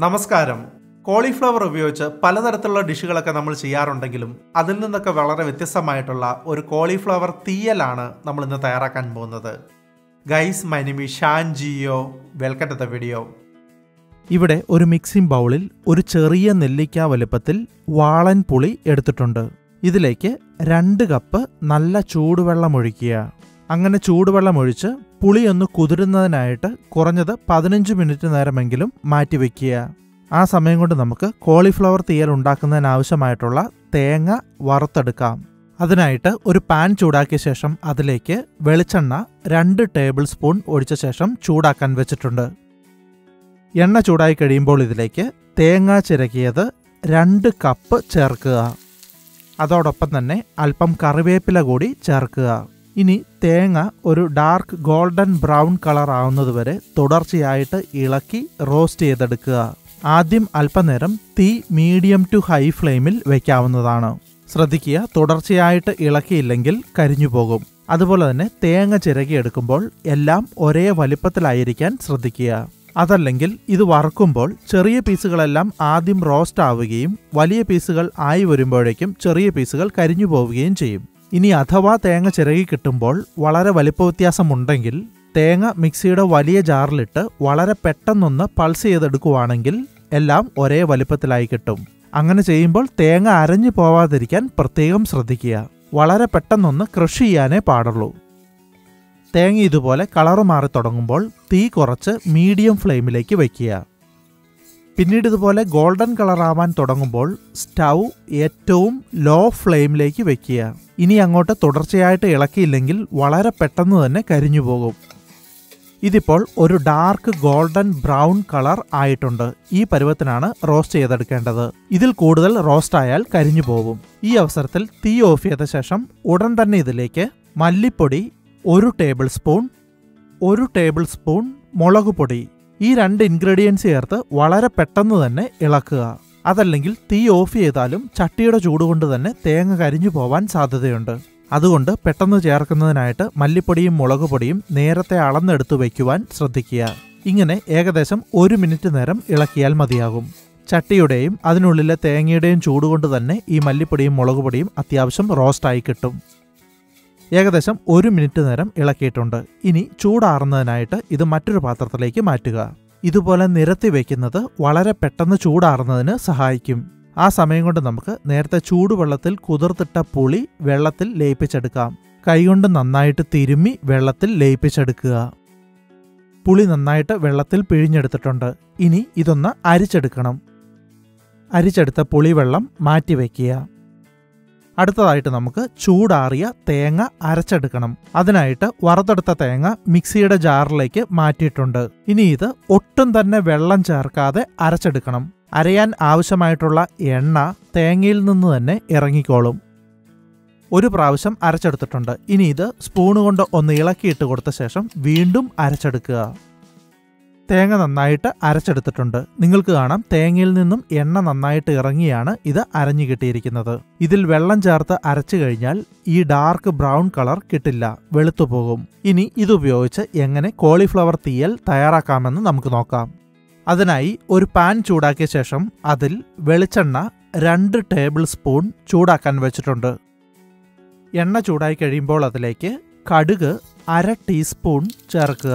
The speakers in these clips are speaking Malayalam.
നമസ്കാരം കോളിഫ്ലവർ ഉപയോഗിച്ച് പലതരത്തിലുള്ള ഡിഷുകളൊക്കെ നമ്മൾ ചെയ്യാറുണ്ടെങ്കിലും അതിൽ നിന്നൊക്കെ വളരെ വ്യത്യസ്തമായിട്ടുള്ള ഒരു കോളിഫ്ലവർ തീയലാണ് നമ്മൾ ഇന്ന് തയ്യാറാക്കാൻ പോകുന്നത് ഗൈസ് മൈനിമി ഷാൻ ജിയോ വെൽക്കം ടു ദ വീഡിയോ ഇവിടെ ഒരു മിക്സിംഗ് ബൗളിൽ ഒരു ചെറിയ നെല്ലിക്ക വലുപ്പത്തിൽ വാളൻ പുളി എടുത്തിട്ടുണ്ട് ഇതിലേക്ക് രണ്ട് കപ്പ് നല്ല ചൂടുവെള്ളം ഒഴിക്കുക അങ്ങനെ ചൂടുവെള്ളം ഒഴിച്ച് പുളി ഒന്ന് കുതിരുന്നതിനായിട്ട് കുറഞ്ഞത് പതിനഞ്ച് മിനിറ്റ് നേരമെങ്കിലും മാറ്റിവെക്കുക ആ സമയം കൊണ്ട് നമുക്ക് കോളിഫ്ലവർ തീയൽ ഉണ്ടാക്കുന്നതിനാവശ്യമായിട്ടുള്ള തേങ്ങ വറുത്തെടുക്കാം അതിനായിട്ട് ഒരു പാൻ ചൂടാക്കിയ ശേഷം അതിലേക്ക് വെളിച്ചെണ്ണ രണ്ട് ടേബിൾ സ്പൂൺ ഒഴിച്ച ശേഷം ചൂടാക്കാൻ വെച്ചിട്ടുണ്ട് എണ്ണ ചൂടായി കഴിയുമ്പോൾ ഇതിലേക്ക് തേങ്ങ ചിരകിയത് രണ്ട് കപ്പ് ചേർക്കുക അതോടൊപ്പം തന്നെ അല്പം കറിവേപ്പില കൂടി ചേർക്കുക ഇനി തേങ്ങ ഒരു ഡാർക്ക് ഗോൾഡൻ ബ്രൗൺ കളർ ആവുന്നതുവരെ തുടർച്ചയായിട്ട് ഇളക്കി റോസ്റ്റ് ചെയ്തെടുക്കുക ആദ്യം അല്പനേരം തീ മീഡിയം ടു ഹൈ ഫ്ലെയിമിൽ വയ്ക്കാവുന്നതാണ് ശ്രദ്ധിക്കുക തുടർച്ചയായിട്ട് ഇളക്കിയില്ലെങ്കിൽ കരിഞ്ഞു പോകും അതുപോലെ തന്നെ തേങ്ങ ചിരകിയെടുക്കുമ്പോൾ എല്ലാം ഒരേ വലിപ്പത്തിലായിരിക്കാൻ ശ്രദ്ധിക്കുക അതല്ലെങ്കിൽ ഇത് വറുക്കുമ്പോൾ ചെറിയ പീസുകളെല്ലാം ആദ്യം റോസ്റ്റ് ആവുകയും വലിയ പീസുകൾ ആയി വരുമ്പോഴേക്കും ചെറിയ പീസുകൾ കരിഞ്ഞു പോവുകയും ചെയ്യും ഇനി അഥവാ തേങ്ങ ചിരകി കിട്ടുമ്പോൾ വളരെ വലിപ്പ വ്യത്യാസമുണ്ടെങ്കിൽ തേങ്ങ മിക്സിയുടെ വലിയ ജാറിലിട്ട് വളരെ പെട്ടെന്നൊന്ന് പൾസ് ചെയ്തെടുക്കുവാണെങ്കിൽ എല്ലാം ഒരേ വലിപ്പത്തിലായി കിട്ടും അങ്ങനെ ചെയ്യുമ്പോൾ തേങ്ങ അരഞ്ഞു പോവാതിരിക്കാൻ പ്രത്യേകം ശ്രദ്ധിക്കുക വളരെ പെട്ടെന്നൊന്ന് കൃഷി ചെയ്യാനേ പാടുള്ളൂ തേങ്ങ ഇതുപോലെ കളറ് മാറി തുടങ്ങുമ്പോൾ തീ കുറച്ച് മീഡിയം ഫ്ലെയിമിലേക്ക് വയ്ക്കുക പിന്നീട് ഇതുപോലെ ഗോൾഡൻ കളർ ആവാൻ തുടങ്ങുമ്പോൾ സ്റ്റൗ ഏറ്റവും ലോ ഫ്ലെയിമിലേക്ക് വെക്കുക ഇനി അങ്ങോട്ട് തുടർച്ചയായിട്ട് ഇളക്കിയില്ലെങ്കിൽ വളരെ പെട്ടെന്ന് തന്നെ കരിഞ്ഞു പോകും ഇതിപ്പോൾ ഒരു ഡാർക്ക് ഗോൾഡൻ ബ്രൗൺ കളർ ആയിട്ടുണ്ട് ഈ പരുവത്തിനാണ് റോസ്റ്റ് ചെയ്തെടുക്കേണ്ടത് ഇതിൽ കൂടുതൽ റോസ്റ്റ് ആയാൽ കരിഞ്ഞു പോകും ഈ അവസരത്തിൽ തീ ഓഫ് ചെയ്ത ശേഷം ഉടൻ തന്നെ ഇതിലേക്ക് മല്ലിപ്പൊടി ഒരു ടേബിൾ സ്പൂൺ ഒരു ടേബിൾ സ്പൂൺ മുളക് പൊടി ഈ രണ്ട് ഇൻഗ്രീഡിയൻസ് ചേർത്ത് വളരെ പെട്ടെന്ന് തന്നെ ഇളക്കുക അതല്ലെങ്കിൽ തീ ഓഫ് ചെയ്താലും ചട്ടിയുടെ ചൂട് കൊണ്ട് തന്നെ തേങ്ങ കരിഞ്ഞു പോവാൻ സാധ്യതയുണ്ട് അതുകൊണ്ട് പെട്ടെന്ന് ചേർക്കുന്നതിനായിട്ട് മല്ലിപ്പൊടിയും മുളക് പൊടിയും നേരത്തെ അളന്നെടുത്ത് വയ്ക്കുവാൻ ശ്രദ്ധിക്കുക ഇങ്ങനെ ഏകദേശം ഒരു മിനിറ്റ് നേരം ഇളക്കിയാൽ മതിയാകും ചട്ടിയുടെയും അതിനുള്ളിലെ തേങ്ങയുടെയും ചൂടുകൊണ്ട് തന്നെ ഈ മല്ലിപ്പൊടിയും മുളക് പൊടിയും അത്യാവശ്യം റോസ്റ്റായി കിട്ടും ഏകദേശം ഒരു മിനിറ്റ് നേരം ഇളക്കിയിട്ടുണ്ട് ഇനി ചൂടാറുന്നതിനായിട്ട് ഇത് മറ്റൊരു പാത്രത്തിലേക്ക് മാറ്റുക ഇതുപോലെ നിരത്തി വെക്കുന്നത് വളരെ പെട്ടെന്ന് ചൂടാറുന്നതിന് സഹായിക്കും ആ സമയം കൊണ്ട് നമുക്ക് നേരത്തെ ചൂടുവെള്ളത്തിൽ കുതിർത്തിട്ട പുളി വെള്ളത്തിൽ ലയിപ്പിച്ചെടുക്കാം കൈകൊണ്ട് നന്നായിട്ട് തിരുമ്മി വെള്ളത്തിൽ ലയിപ്പിച്ചെടുക്കുക പുളി നന്നായിട്ട് വെള്ളത്തിൽ പിഴിഞ്ഞെടുത്തിട്ടുണ്ട് ഇനി ഇതൊന്ന് അരിച്ചെടുക്കണം അരിച്ചെടുത്ത പുളിവെള്ളം മാറ്റിവെക്കുക അടുത്തതായിട്ട് നമുക്ക് ചൂടാറിയ തേങ്ങ അരച്ചെടുക്കണം അതിനായിട്ട് വറുത്തെടുത്ത തേങ്ങ മിക്സിയുടെ ജാറിലേക്ക് മാറ്റിയിട്ടുണ്ട് ഇനി ഇത് ഒട്ടും തന്നെ വെള്ളം ചേർക്കാതെ അരച്ചെടുക്കണം അരയാൻ ആവശ്യമായിട്ടുള്ള എണ്ണ തേങ്ങയിൽ നിന്ന് തന്നെ ഇറങ്ങിക്കോളും ഒരു പ്രാവശ്യം അരച്ചെടുത്തിട്ടുണ്ട് ഇനി ഇത് സ്പൂണ് കൊണ്ട് ഒന്ന് ഇളക്കിയിട്ട് കൊടുത്ത ശേഷം വീണ്ടും അരച്ചെടുക്കുക തേങ്ങ നന്നായിട്ട് അരച്ചെടുത്തിട്ടുണ്ട് നിങ്ങൾക്ക് കാണാം തേങ്ങയിൽ നിന്നും എണ്ണ നന്നായിട്ട് ഇറങ്ങിയാണ് ഇത് അരഞ്ഞു കിട്ടിയിരിക്കുന്നത് ഇതിൽ വെള്ളം ചേർത്ത് അരച്ചു കഴിഞ്ഞാൽ ഈ ഡാർക്ക് ബ്രൗൺ കളർ കിട്ടില്ല വെളുത്തു പോകും ഇനി ഇതുപയോഗിച്ച് എങ്ങനെ കോളിഫ്ലവർ തീയൽ തയ്യാറാക്കാമെന്ന് നമുക്ക് നോക്കാം അതിനായി ഒരു പാൻ ചൂടാക്കിയ ശേഷം അതിൽ വെളിച്ചെണ്ണ രണ്ട് ടേബിൾ സ്പൂൺ ചൂടാക്കാൻ വെച്ചിട്ടുണ്ട് എണ്ണ ചൂടായി കഴിയുമ്പോൾ അതിലേക്ക് കടുക് അര ടീസ്പൂൺ ചേർക്കുക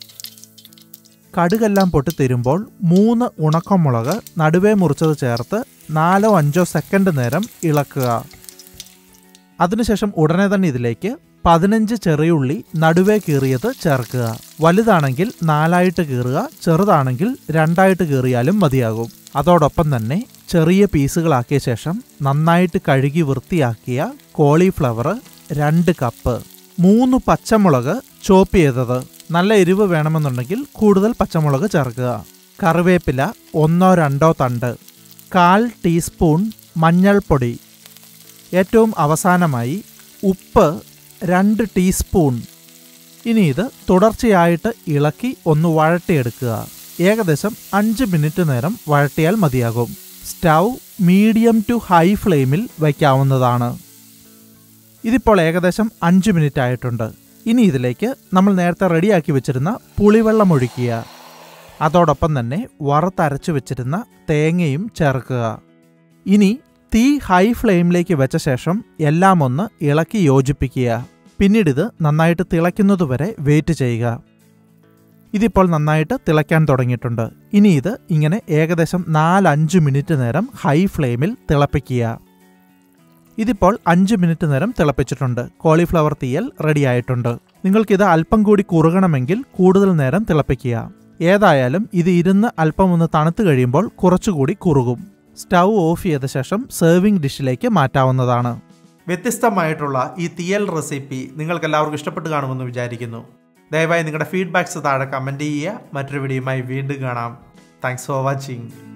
കടുകെല്ലാം പൊട്ടിത്തരുമ്പോൾ മൂന്ന് ഉണക്കമുളക് നടുവേ മുറിച്ചത് ചേർത്ത് നാലോ അഞ്ചോ സെക്കൻഡ് നേരം ഇളക്കുക അതിനുശേഷം ഉടനെ തന്നെ ഇതിലേക്ക് പതിനഞ്ച് ചെറിയുള്ളി നടുവേ കീറിയത് ചേർക്കുക വലുതാണെങ്കിൽ നാലായിട്ട് കീറുക ചെറുതാണെങ്കിൽ രണ്ടായിട്ട് കീറിയാലും മതിയാകും അതോടൊപ്പം തന്നെ ചെറിയ പീസുകളാക്കിയ ശേഷം നന്നായിട്ട് കഴുകി വൃത്തിയാക്കിയ കോളിഫ്ലവർ രണ്ട് കപ്പ് മൂന്ന് പച്ചമുളക് ചോപ്പ് ചെയ്തത് നല്ല എരിവ് വേണമെന്നുണ്ടെങ്കിൽ കൂടുതൽ പച്ചമുളക് ചേർക്കുക കറിവേപ്പില ഒന്നോ രണ്ടോ തണ്ട് കാൽ ടീസ്പൂൺ മഞ്ഞൾപ്പൊടി ഏറ്റവും അവസാനമായി ഉപ്പ് രണ്ട് ടീസ്പൂൺ ഇനി ഇത് തുടർച്ചയായിട്ട് ഇളക്കി ഒന്ന് വഴട്ടിയെടുക്കുക ഏകദേശം അഞ്ച് മിനിറ്റ് നേരം വഴട്ടിയാൽ മതിയാകും സ്റ്റൗ മീഡിയം ടു ഹൈ ഫ്ലെയിമിൽ വയ്ക്കാവുന്നതാണ് ഇതിപ്പോൾ ഏകദേശം അഞ്ച് മിനിറ്റ് ആയിട്ടുണ്ട് ഇനി ഇതിലേക്ക് നമ്മൾ നേരത്തെ റെഡിയാക്കി വെച്ചിരുന്ന പുളിവെള്ളം ഒഴിക്കുക അതോടൊപ്പം തന്നെ വറുത്തരച്ചു വെച്ചിരുന്ന തേങ്ങയും ചേർക്കുക ഇനി തീ ഹൈ ഫ്ലെയിമിലേക്ക് വെച്ച ശേഷം എല്ലാം ഒന്ന് ഇളക്കി യോജിപ്പിക്കുക പിന്നീട് ഇത് നന്നായിട്ട് തിളയ്ക്കുന്നതുവരെ വെയിറ്റ് ചെയ്യുക ഇതിപ്പോൾ നന്നായിട്ട് തിളയ്ക്കാൻ തുടങ്ങിയിട്ടുണ്ട് ഇനി ഇത് ഇങ്ങനെ ഏകദേശം നാലഞ്ച് മിനിറ്റ് നേരം ഹൈ ഫ്ലെയിമിൽ തിളപ്പിക്കുക ഇതിപ്പോൾ അഞ്ച് മിനിറ്റ് നേരം തിളപ്പിച്ചിട്ടുണ്ട് കോളിഫ്ലവർ തീയൽ റെഡിയായിട്ടുണ്ട് നിങ്ങൾക്കിത് അല്പം കൂടി കുറുകണമെങ്കിൽ കൂടുതൽ നേരം തിളപ്പിക്കുക ഏതായാലും ഇത് ഇരുന്ന് അല്പം ഒന്ന് തണുത്ത് കഴിയുമ്പോൾ കുറച്ചുകൂടി കുറുകും സ്റ്റൗ ഓഫ് ചെയ്ത ശേഷം സെർവിംഗ് ഡിഷിലേക്ക് മാറ്റാവുന്നതാണ് വ്യത്യസ്തമായിട്ടുള്ള ഈ തീയൽ റെസിപ്പി നിങ്ങൾക്ക് എല്ലാവർക്കും ഇഷ്ടപ്പെട്ട് കാണുമെന്ന് വിചാരിക്കുന്നു ദയവായി നിങ്ങളുടെ ഫീഡ്ബാക്സ് താഴെ കമൻറ്റ് ചെയ്യുക മറ്റൊരു വീഡിയോയുമായി വീണ്ടും കാണാം താങ്ക്സ് ഫോർ വാച്ചിങ്